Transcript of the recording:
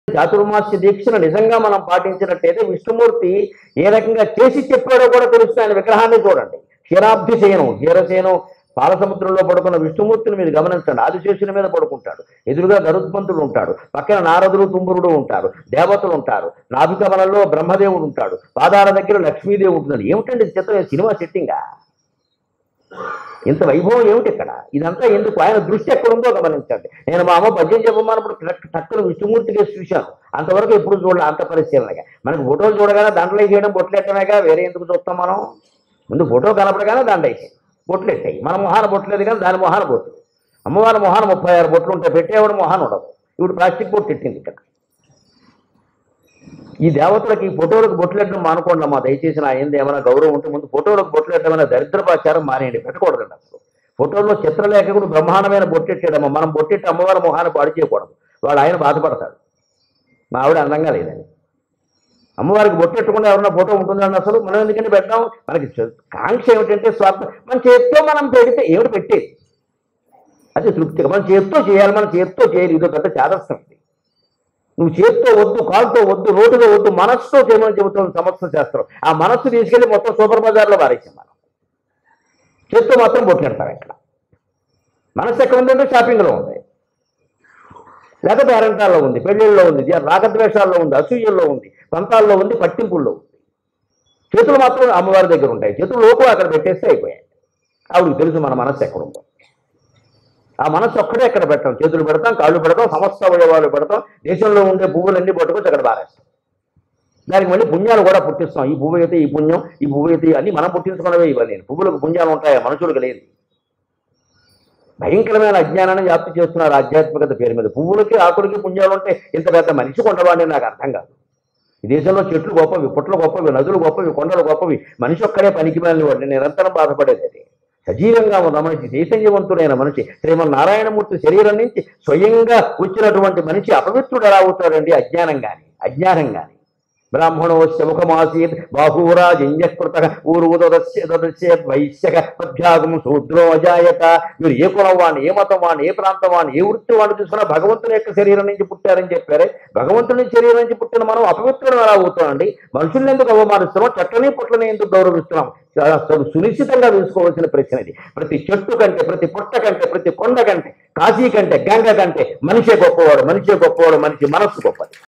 చాతుర్మాస్య దీక్షను నిజంగా మనం పాటించినట్టయితే విష్ణుమూర్తి ఏ రకంగా చేసి చెప్పాడో కూడా తెలుస్తుంది ఆయన విగ్రహాన్ని చూడండి క్షీరాబ్ధి శయనం క్షీరసేనం పాలసముద్రంలో పడుకున్న విష్ణుమూర్తిని మీరు గమనించండి ఆదిశేషుని మీద పడుకుంటాడు ఎదురుగా గరుత్మంతుడు ఉంటాడు పక్కన నారదుడు తుంబురుడు ఉంటారు దేవతలు ఉంటారు నాభికమలంలో బ్రహ్మదేవుడు ఉంటాడు పాదాల దగ్గర లక్ష్మీదేవి ఉంటుంది ఏమిటండి ఇది చిత్రం సినిమా సెట్టింగా ఇంత వైభవం ఏమిటి ఇక్కడ ఇదంతా ఎందుకు ఆయన దృష్టి ఎక్కడ ఉందో గమనించండి నేను మా అమ్మ పద్యం చెప్పమన్నప్పుడు టక్ టక్కున విష్ణుమూర్తి కేసు చూశాను అంతవరకు ఎప్పుడు చూడలే అంత పరిశీలనగా మనకు ఫోటోలు చూడగానే దండలు చేయడం బొట్లెట్టమేగా వేరే ఎందుకు చూస్తాం మనం ముందు ఫోటో కనపడగానే దండ వేసి బొట్లెట్టాయి మన మొహాన బొట్లేదు కానీ దాని మొహాన బొట్లు అమ్మవారి మొహాన ముప్పై ఆరు బొట్లు ఉంటాయి పెట్టేవాడు మొహాన ఉండవు ఇప్పుడు ప్లాస్టిక్ బొట్టు ఎట్టింది ఇక్కడ ఈ దేవతలకి ఈ ఫోటోలకు బొట్లెట్టడం మానుకోండి అమ్మా దయచేసి నా ఏంది ఏమైనా గౌరవం ఉంటే ముందు ఫోటోలకు బొట్లెట్టడం అనే దరిద్రపాచారం మానేయండి పెట్టకూడదండి అసలు ఫోటోలో చిత్రలేఖకుడు బ్రహ్మాండమైన బొట్టెట్టాడమ్మా మనం బొట్టెట్టి అమ్మవారి మొహాన్ని పాడు చేయకూడదు వాడు ఆయన బాధపడతాడు మా ఆవిడ అందంగా లేదని అమ్మవారికి బొట్టెట్టకుండా ఎవరన్నా ఫోటో ఉంటుందండి అసలు మనం ఎందుకని పెట్టాం మనకి చ- కాంక్ష ఏమిటంటే స్వార్థం మన చేత్తో మనం పెడితే ఏమిటి పెట్టేది అది తృప్తిగా మన చేత్తో చేయాలి మన చేత్తో చేయాలి ఇదో పెద్ద చాదస్తం ఇది నువ్వు చేత్తో వద్దు కాలుతో వద్దు రోడ్డులో వద్దు మనస్సుతో చేయమని చెబుతుంది సమస్త శాస్త్రం ఆ మనస్సు తీసుకెళ్లి మొత్తం సూపర్ బజార్లో పారేసాం మనం చేత్తో మాత్రం బొట్లెడతాం ఇక్కడ మనస్సు ఎక్కడ ఉందంటే షాపింగ్లో ఉంది లేకపోతే పేరెంటాల్లో ఉంది పెళ్ళిళ్ళలో ఉంది జ- రాగద్వేషాల్లో ఉంది అసూయల్లో ఉంది పంతాల్లో ఉంది పట్టింపుల్లో ఉంది చేతులు మాత్రం అమ్మవారి దగ్గర ఉంటాయి చేతులు లోపు అక్కడ పెట్టేస్తే అయిపోయాయి ఆవిడకి తెలుసు మన మనస్సు ఎక్కడ ఉందో ఆ మనస్సు ఒక్కడే ఎక్కడ పెట్టాం చేతులు పెడతాం కాళ్ళు పెడతాం సమస్త అవయవాలు పెడతాం దేశంలో ఉండే పువ్వులన్నీ పట్టుకొచ్చి అక్కడ పారేస్తాం దానికి మళ్ళీ పుణ్యాలు కూడా పుట్టిస్తాం ఈ పువ్వు అయితే ఈ పుణ్యం ఈ పువ్వు అయితే ఈ- అన్ని మనం పుట్టించుకున్నవే ఇవన్నీ పువ్వులకు పుణ్యాలు ఉంటాయా మనుషులకు లేదు భయంకరమైన అజ్ఞానాన్ని వ్యాప్తి చేస్తున్నారు ఆధ్యాత్మికత పేరు మీద పువ్వులకి ఆకులకి పుణ్యాలు ఉంటే ఇంత పెద్ద మనిషి కొండవాడిని నాకు అర్థం కాదు ఈ దేశంలో చెట్లు గొప్పవి పుట్టలు గొప్పవి నదులు గొప్పవి కొండలు గొప్పవి మనిషి ఒక్కడే పనికి వాడిని నిరంతరం బాధపడేది అది సజీవంగా ఉన్న మనిషి చైతన్యవంతుడైన మనిషి శ్రీమన్నారాయణమూర్తి శరీరం నుంచి స్వయంగా వచ్చినటువంటి మనిషి అపవిత్రుడు ఎలా అవుతాడండి అజ్ఞానం కానీ అజ్ఞానం కానీ బ్రాహ్మణోస్య ముఖమాసీత్ బాహూరాజన్యకృత ఊరుదస్య దదస్య వైశ్యక మధ్యాగం శూద్రో అజాయత మీరు ఏ కులం వాడిని ఏ మతం వాడిని ఏ ప్రాంతం వాడిని ఏ వృత్తి వాడిని చూసుకున్నా భగవంతుని యొక్క శరీరం నుంచి పుట్టారని చెప్పారే భగవంతుని శరీరం నుంచి పుట్టిన మనం అపవిత్రుడు ఎలా అవుతామండి మనుషుల్ని ఎందుకు అవమానిస్తున్నాం చెట్లని పుట్లని ఎందుకు గౌరవిస్తున్నాం చాలా సు- సునిశ్చితంగా తీసుకోవాల్సిన ప్రశ్న ఇది ప్రతి చెట్టు కంటే ప్రతి పుట్ట కంటే ప్రతి కొండ కంటే కాశీ కంటే గంగ కంటే మనిషే గొప్పవాడు మనిషే గొప్పవాడు మనిషి మనస్సు గొప్పది